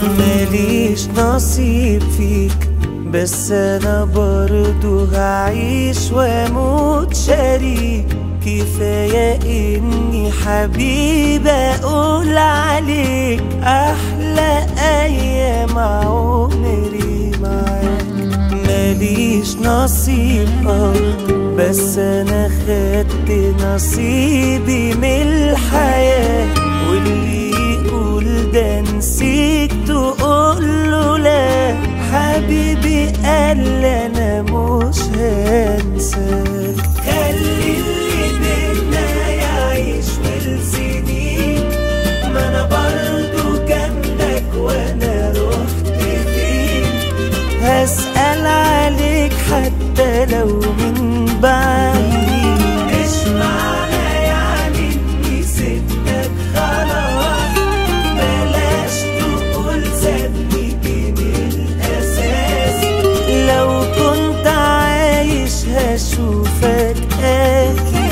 ماليش نصيب فيك بس انا برضو هعيش واموت شريك كفاية اني حبيب اقول عليك احلى ايام عمري معاك ماليش نصيب اه بس انا خدت نصيبي من الحياة واللي يقول ده نسيت تقول له لا حبيبي قال انا مش هنساك خلي اللي بينا يعيش والسنين ما انا برضو جنبك وانا رحت فين هسأل عليك حتى لو من بعيد مش معنى يعني اني سبتك خلاص بلاش تقول سابني من الاساس لو كنت عايش هشوفك اكيد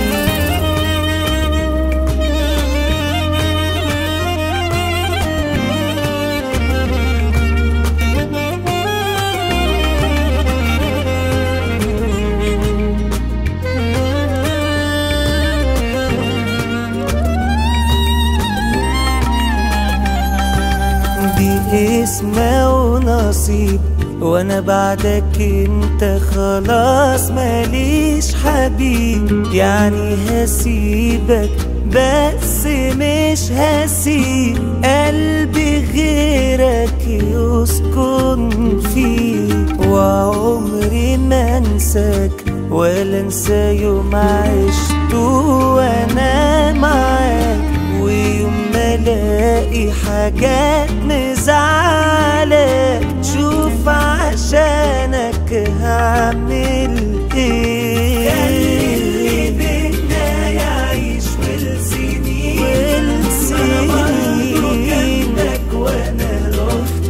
دي اسمه ونصيب وانا بعدك انت خلاص ماليش حبيب يعني هسيبك بس مش هسيب قلبي غيرك يسكن فيه وعمري ما انساك ولا انسى يوم عشته وانا معاك ويوم ما الاقي حاجات مزعلك شوف عشانك هعمل ايه اللي بينا يعيش والسنين والسنين وانا